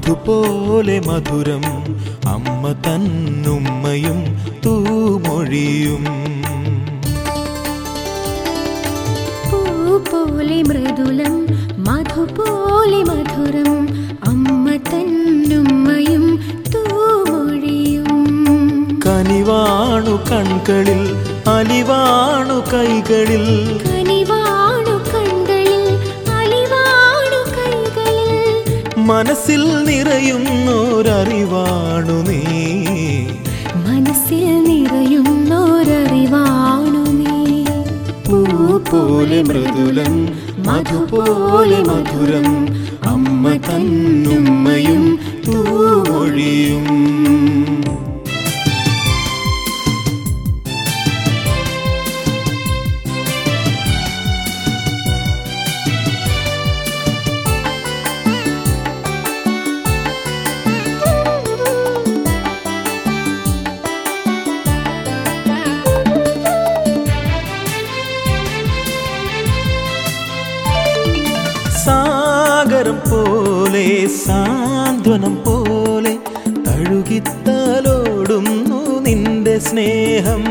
മധുപോലെ മധുരം അമ്മ തന്നുമ്മയും തൂമൊഴിയും പൂ പോലെ മൃദുലം മധുപോലെ മധുരം അമ്മ തന്നുമ്മയും തൂമൊഴിയും കനിവാണു കൺകളിൽ അലിവാണു കൈകളിൽ കനിവാണു കണ്ണുകളിൽ അലിവാണു കൈകളിൽ മനസ്സിൽ നിറയുന്നോരറിവാണു നീ മനസ്സിൽ നിറയുന്നോരറിവാണു നീ പൂ പോലെ മൃദുലം മധുപോലെ മധുരം അമ്മ തന്നുമ്മയും തൂമൊഴിയും സാഗരം പോലെ സാന്ത്വനം പോലെ തഴുകിത്തലോടുന്നു നിന്റെ സ്നേഹം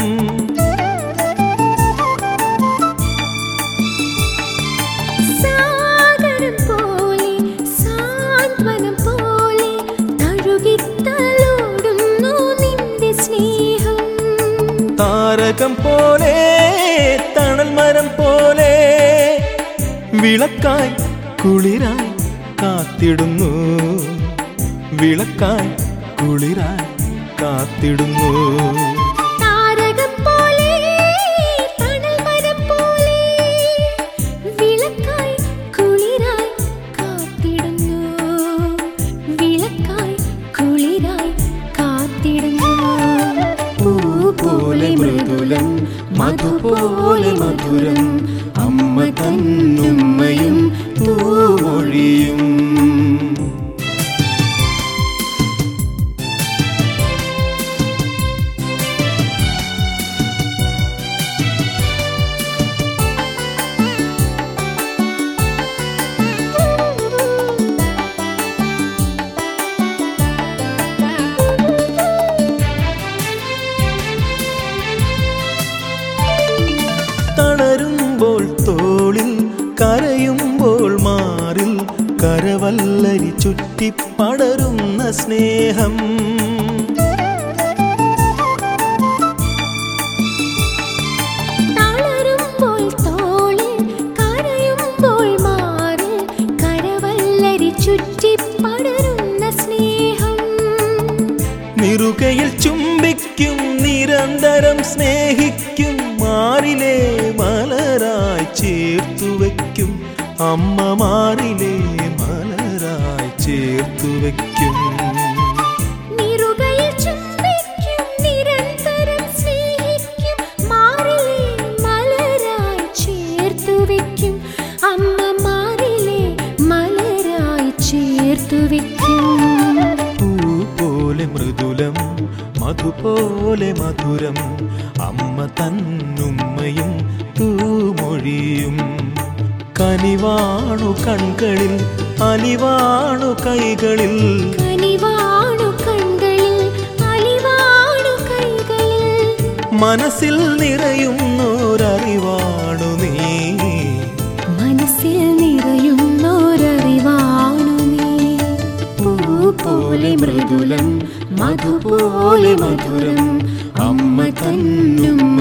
സാഗരം പോലെ സാന്ത്വനം പോലെ തഴുകിത്തലോടുന്നു നിന്റെ സ്നേഹം താരകം പോലെ തണൽ മരം പോലെ വിളക്കായി കുളിരായി കാത്തിടുന്നു വിളക്കായി കുളിരായി കാത്തിടുന്നു താരകം പോലെ തണൽ മരം പോലെ വിളക്കായി കുളിരായി കാത്തിടുന്നു വിളക്കായി കുളിരായി കാത്തിടുന്നു പൂ പോലെ മൃദുലം മധുപോലെ മധുരം അമ്മ തന്നുമ്മയും തൂമൊഴിയും തളരുമ്പോൾ തോളിൽ കരയുമ്പോൾ മാറിൽ കരവല്ലരി ചുറ്റി പടരുന്ന സ്നേഹം തളരുമ്പോൾ തോളിൽ കരയുമ്പോൾ മാറിൽ കരവല്ലരി ചുറ്റി പടരുന്ന സ്നേഹം നിറുകയിൽ ചുംബിക്കും നിരന്തരം സ്നേഹിക്കും മാറിലെ മലരായി ചേർത്തു വയ്ക്കും അമ്മ മാറിലെ മലരായി ചേർത്തു വയ്ക്കും നിറുകയിൽ ചുംബിക്കും നിരന്തരം സ്നേഹിക്കും മാറിലെ മലരായി ചേർത്തു വെക്കും അമ്മ മാറിലെ മലരായി ചേർത്തു വെക്കും പൂ പോലെ മൃദുലം മധുപോലെ മധുരം അമ്മ തന്നുമ്മയും തൂമൊഴിയും കനിവാണു കൺകളിൽ അലിവാണു കൈകളിൽ കനിവാണു കണ്ണുകളിൽ അലിവാണു കൈകളിൽ മനസ്സിൽ നിറയുന്നോരറിവാണു നീ മനസ്സിൽ നിറയുന്നോരറിവാണു നീ പൂ പോലെ മൃദുലം മധുപോലെ മധുരം അമ്മ തന്നും